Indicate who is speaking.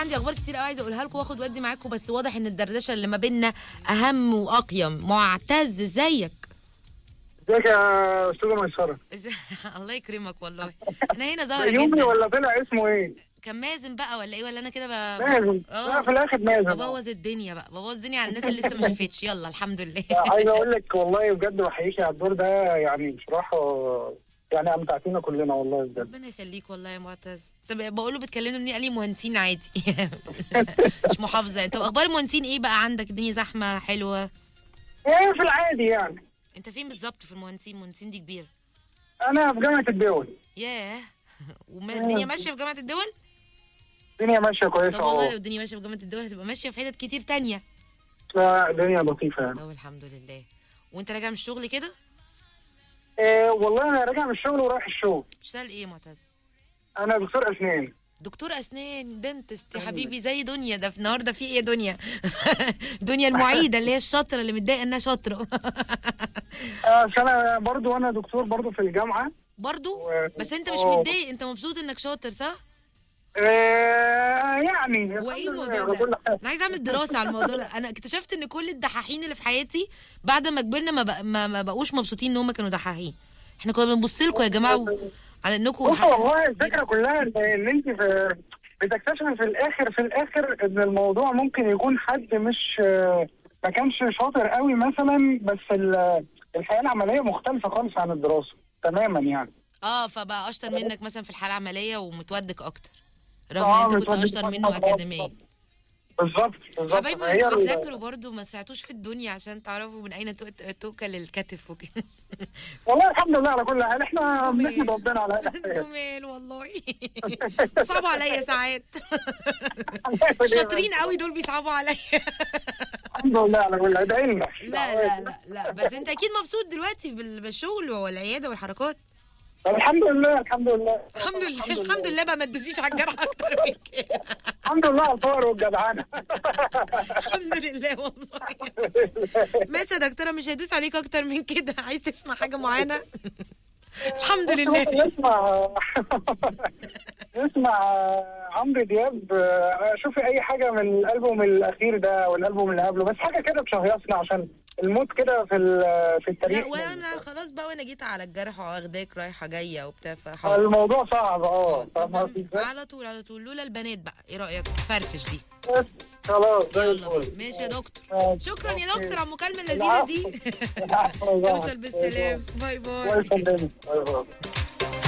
Speaker 1: عندي اخبار كتير قوي عايزه اقولها لكم واخد ودي معاكم بس واضح ان الدردشه اللي ما بيننا اهم واقيم معتز ازيك
Speaker 2: ازيك يا استاذه ميسره
Speaker 1: إز- الله يكرمك والله انا هنا ظاهره
Speaker 2: يومي
Speaker 1: جدا
Speaker 2: ولا طلع اسمه ايه؟
Speaker 1: كان مازن بقى ولا ايه ولا انا كده ب...
Speaker 2: مازن
Speaker 1: آه.
Speaker 2: لا في الاخر مازن
Speaker 1: ببوظ الدنيا بقى ببوظ الدنيا على الناس اللي لسه ما شافتش يلا الحمد لله
Speaker 2: عايز اقول لك والله بجد بحييكي على الدور ده يعني بصراحه يعني امتعتينا كلنا والله بجد
Speaker 1: ربنا يخليك والله يا معتز طب بقول له بتكلموا مني قال لي مهندسين عادي مش محافظه طب اخبار المهندسين ايه بقى عندك الدنيا زحمه حلوه
Speaker 2: ايه في العادي يعني
Speaker 1: انت فين بالظبط في المهندسين المهندسين دي كبيره
Speaker 2: انا في جامعه الدول
Speaker 1: ياه والدنيا ماشيه في جامعه الدول
Speaker 2: الدنيا ماشيه كويسه
Speaker 1: طب والله لو
Speaker 2: اهو
Speaker 1: الدنيا ماشيه في جامعه الدول هتبقى ماشيه في حتت كتير تانية
Speaker 2: لا، الدنيا لطيفه يعني
Speaker 1: طب الحمد لله وانت راجع من الشغل كده
Speaker 2: إيه والله انا راجع من الشغل ورايح الشغل
Speaker 1: بتشتغل ايه يا معتز
Speaker 2: انا دكتور اسنان
Speaker 1: دكتور اسنان دنتست يا حبيبي زي دنيا ده في النهارده في ايه يا دنيا دنيا المعيده اللي هي الشاطره اللي متضايقه انها شاطره
Speaker 2: آه انا برضو انا دكتور برضو في الجامعه
Speaker 1: برضو
Speaker 2: و-
Speaker 1: بس انت مش
Speaker 2: آه.
Speaker 1: متضايق انت مبسوط انك شاطر صح
Speaker 2: آه يعني
Speaker 1: هو ايه
Speaker 2: الحمد
Speaker 1: الموضوع
Speaker 2: لله، كل
Speaker 1: ده
Speaker 2: حاجة.
Speaker 1: انا عايزه اعمل دراسه على الموضوع ده انا اكتشفت ان كل الدحاحين اللي في حياتي بعد ما كبرنا ما, بق... ما, ما بقوش مبسوطين ان هم كانوا دحاحين احنا كنا بنبص لكم يا جماعه و... على انكم
Speaker 2: بص والله الفكره كلها ان إن انت في بتكتشفي في الاخر في الاخر ان الموضوع ممكن يكون حد مش ما كانش شاطر قوي مثلا بس ال- الحياه العمليه مختلفه خالص عن الدراسه تماما يعني
Speaker 1: اه فبقى اشطر منك مثلا في الحاله العمليه ومتودك اكتر رغم
Speaker 2: آه،
Speaker 1: ان انت كنت
Speaker 2: متودك
Speaker 1: اشطر منه
Speaker 2: أكتر.
Speaker 1: اكاديميا
Speaker 2: بالظبط بالظبط
Speaker 1: حبايبي
Speaker 2: فهي
Speaker 1: انتوا
Speaker 2: ال-
Speaker 1: بتذاكروا برضه ما سمعتوش في الدنيا عشان تعرفوا من اين تؤ- تؤكل الكتف وكده
Speaker 2: والله الحمد لله على كل حال احنا
Speaker 1: جميل.
Speaker 2: بنحمد ربنا على هذا الحياة.
Speaker 1: جمال والله صعبوا عليا ساعات شاطرين قوي دول بيصعبوا عليا
Speaker 2: الحمد لله على كل حال ادعي لنا
Speaker 1: لا لا لا لا بس انت اكيد مبسوط دلوقتي بال- بالشغل والعياده والحركات
Speaker 2: طب الحمد لله الحمد لله
Speaker 1: الحمد لله الحمد لله بقى ما تدوسيش على الجرح اكتر من كده
Speaker 2: الحمد لله على الفقر والجدعانه
Speaker 1: الحمد لله والله ماشي يا دكتوره مش هيدوس عليك اكتر من كده عايز تسمع حاجه معينه الحمد لله
Speaker 2: نسمع نسمع عمرو دياب شوفي اي حاجه من الالبوم الاخير ده والالبوم اللي قبله بس حاجه كده تشهيصنا عشان الموت كده في ال- في التاريخ
Speaker 1: لا وانا خلاص بقى وانا جيت على الجرح واخداك رايحه جايه وبتاع فحاضر
Speaker 2: الموضوع صعب اه
Speaker 1: طب
Speaker 2: فاهمة قصدي ازاي؟
Speaker 1: على طول على طول لولا البنات بقى ايه رايك فرفش دي
Speaker 2: بس خلاص زي
Speaker 1: يلا
Speaker 2: الفل
Speaker 1: بينا ماشي يا دكتور
Speaker 2: آه،
Speaker 1: شكرا يا
Speaker 2: أوكي.
Speaker 1: دكتور على المكالمه اللذيذه دي
Speaker 2: العفو. العفو.
Speaker 1: اوصل بالسلام باي باي
Speaker 2: الله يسلمك باي باي.